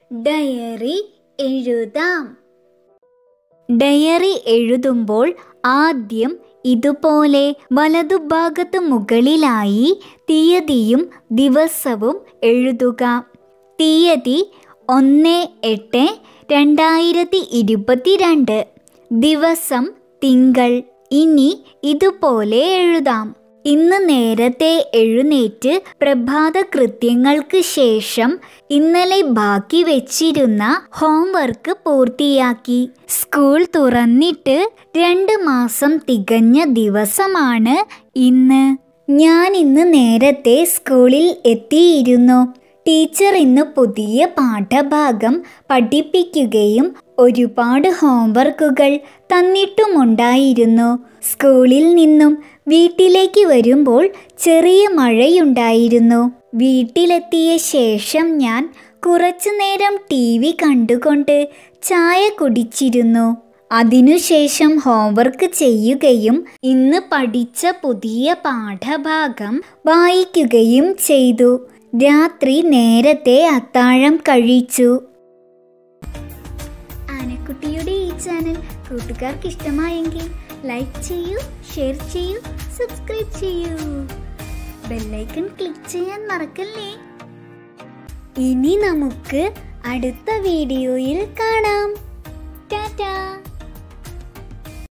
diary എഴുതാം diary എഴുതുമ്പോൾ ആദ്യം ഇതുപോലെ വലതുഭാഗത്ത് മുകളിലായി തീയതിയും ദിവസവും എഴുതുക തീയതി ഒന്ന് എട്ട് രണ്ടായിരത്തി ഇരുപത്തിരണ്ട് ദിവസം തിങ്കൾ ഇനി ഇതുപോലെ എഴുതാം ഇന്ന് നേരത്തെ എഴുന്നേറ്റ് പ്രഭാത കൃത്യങ്ങൾക്ക് ശേഷം ഇന്നലെ ബാക്കി വെച്ചിരുന്ന ഹോംവർക്ക് പൂർത്തിയാക്കി സ്കൂൾ തുറന്നിട്ട് രണ്ട് മാസം തികഞ്ഞ ദിവസമാണ് ഇന്ന് ഞാൻ ഇന്ന് നേരത്തെ സ്കൂളിൽ എത്തിയിരുന്നു ടീച്ചർ ഇന്ന് പുതിയ പാഠഭാഗം പഠിപ്പിക്കുകയും ഒരുപാട് ഹോംവർക്കുകൾ തന്നിട്ടുമുണ്ടായിരുന്നു സ്കൂളിൽ നിന്നും വീട്ടിലേക്ക് വരുമ്പോൾ ചെറിയ മഴയുണ്ടായിരുന്നു വീട്ടിലെത്തിയ ശേഷം ഞാൻ കുറച്ചു നേരം ടി വി കണ്ടുകൊണ്ട് ചായ കുടിച്ചിരുന്നു അതിനുശേഷം ഹോംവർക്ക് ചെയ്യുകയും ഇന്ന് പഠിച്ച പുതിയ പാഠഭാഗം വായിക്കുകയും ചെയ്തു രാത്രി നേരത്തെ അത്താഴം കഴിച്ചു ആനക്കുട്ടിയുടെ ഈ ചാനൽ കൂട്ടുകാർക്ക് ഇഷ്ടമായെങ്കിൽ ലൈക്ക് ചെയ്യൂ ഷെയർ ചെയ്യൂ സബ്സ്ക്രൈബ് ചെയ്യൂ ബെല്ലൈക്കൺ ക്ലിക്ക് ചെയ്യാൻ മറക്കല്ലേ ഇനി നമുക്ക് അടുത്ത വീഡിയോയിൽ കാണാം ടാറ്റാ